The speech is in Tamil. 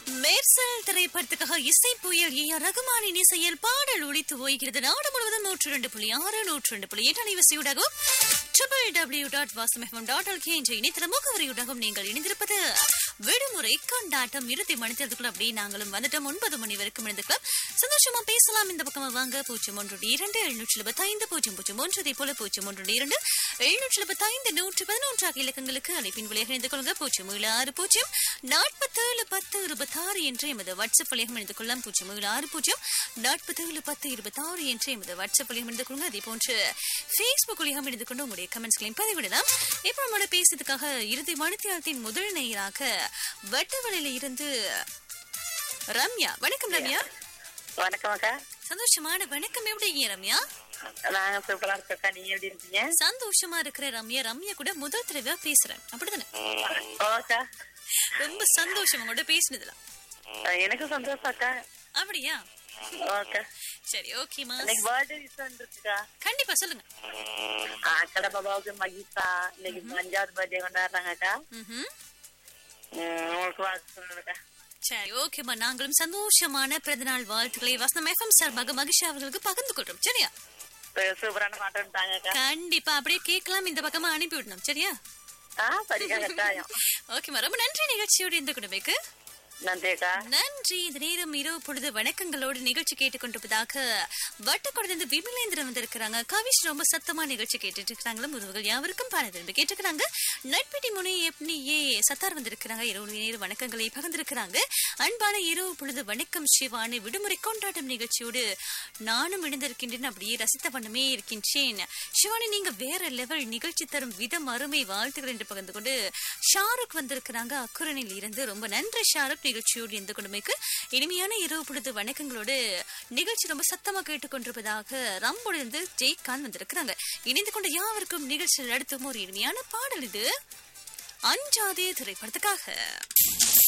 மேர்சல் திரைப்படத்துக்காக இசை புயல் ஏ ஆர் ரகுமானின் இசையில் பாடல் ஒழித்து ஓய்கிறது நாடு முழுவதும் நூற்று ரெண்டு புள்ளி ஆறு நூற்று ரெண்டு புள்ளி எட்டு அலைவரிசையூடாகவும் triple W dot Vasam dot LK என்ற இணையதள முகவரியூடாகவும் நீங்கள் இணைந்திருப்பது விடுமுறை கொண்டாட்டம் இறுதி மணித்ததுக்குள்ள அப்படியே நாங்களும் வந்துட்டோம் ஒன்பது மணி வரைக்கும் இருந்துக்கலாம் சந்தோஷமா பேசலாம் இந்த பக்கமா வாங்க பூஜ்ஜியம் ஒன்று இரண்டு எழுநூற்றி எழுபத்தி ஐந்து பூஜ்ஜியம் பூஜ்ஜியம் ஒன்று அதே போல பூஜ்ஜியம் ஒன்று இரண்டு எழுநூற்றி எழுபத்தி ஐந்து நூற்று பதினொன்று ஆகிய இலக்கங்களுக்கு அழைப்பின் விலையாக இணைந்து கொள்ளுங்க பூஜ்ஜியம் ஏழு ஆறு பூஜ்ஜியம் நாற்பத்தேழு பத்து இருபத்தாறு என்ற எமது வாட்ஸ்அப் வழியாக இணைந்து கொள்ளலாம் பூஜ்ஜியம் ஏழு ஆறு பூஜ்ஜியம் நாற்பத்தேழு பத்து இருபத்தாறு என்ற எமது வாட்ஸ்அப் வழியாக இணைந்து கொள்ளுங்க அதே போன்று ஃபேஸ்புக் வழியாக இணைந்து கொண்டு உங்களுடைய கமெண்ட்ஸ்களையும் பதிவிடலாம் இப்போ நம்மளோட பேசுறதுக்காக இறுதி மணித்தியாலத்தின் முதல் நேயராக வட்டவளையில இருந்து ரம்யா வணக்கம் ரம்யா வணக்கம் அக்கா சந்தோஷமான வணக்கம் எப்படி இருக்கீங்க ரம்யா நாங்க சூப்பரா இருக்கா நீங்க எப்படி இருக்கீங்க சந்தோஷமா இருக்கிற ரம்யா ரம்யா கூட முதல் தடவை பேசுறேன் அப்படிதானே ஓக்கா ரொம்ப சந்தோஷம் உங்களோட பேசினதுல எனக்கு சந்தோஷம் அக்கா அப்படியா ஓக்கா சரி ஓகேமா இன்னைக்கு பர்த்டே விஷயம் வந்துருக்குக்கா கண்டிப்பா சொல்லுங்க அக்கட பாபாவுக்கு மகிஷா இன்னைக்கு அஞ்சாவது பர்த்டே கொண்டாடுறாங்க அக்கா ம்ஹும். ம், உங்களுக்கு வாழ்த்து சொல்லுங்கக்கா சரி ஓகேமா நாங்களும் சந்தோஷமான பிறந்தநாள் வாழ்த்துக்களை வசனம் எஃப்எம் சார்பாக மகிஷா அவர்களுக்கு பகிர்ந்து கொள்றோம் சரியா சு- சூப்பரான பாட்டு தாங்க அக்கா கண்டிப்பா அப்படியே கேட்கலாம் இந்த பக்கமா அனுப்பி விடணும் சரியா ஆ சரிக்கா கட்டாயம் ஓகேமா ரொம்ப நன்றி நிகழ்ச்சியோடு இந்த குடும்பக்கு நன்றி அக்கா நன்றி இந்த நேரம் இரவு பொழுது வணக்கங்களோடு நிகழ்ச்சி கேட்டுக்கொண்டிருப்பதாக வட்டக்குடந்து விமலேந்திரன் வந்திருக்கிறாங்க கவிஷ் ரொம்ப சத்தமா நிகழ்ச்சி கேட்டுட்டு இருக்காங்களா முதுகுகள் யாவருக்கும் பாட விரும்பி கேட்டுக்கிறாங்க நட்பிட்டி முனை எப்படி ஏ சத்தார் வந்திருக்கிறாங்க இரவு நேர வணக்கங்களை பகிர்ந்திருக்கிறாங்க அன்பான இரவு பொழுது வணக்கம் சிவானி விடுமுறை கொண்டாட்டம் நிகழ்ச்சியோடு நானும் இணைந்திருக்கின்றேன் அப்படியே ரசித்த வண்ணமே இருக்கின்றேன் சிவானி நீங்க வேற லெவல் நிகழ்ச்சி தரும் விதம் அருமை வாழ்த்துக்கள் என்று பகிர்ந்து கொண்டு ஷாருக் வந்திருக்கிறாங்க அக்குரனில் இருந்து ரொம்ப நன்றி ஷாருக் நிகழ்ச்சியோடு இந்த குடும்பக்கு இனிமையான இரவு பொழுது வணக்கங்களோடு நிகழ்ச்சி ரொம்ப சத்தமா கேட்டுக்கொண்டிருப்பதாக ரம்போடிலிருந்து ஜெய்கான் வந்திருக்கிறாங்க இணைந்து கொண்ட யாவருக்கும் நிகழ்ச்சியில் அடுத்தும் ஒரு இனிமையான பாடல் இது அஞ்சாதே திரைப்படத்துக்காக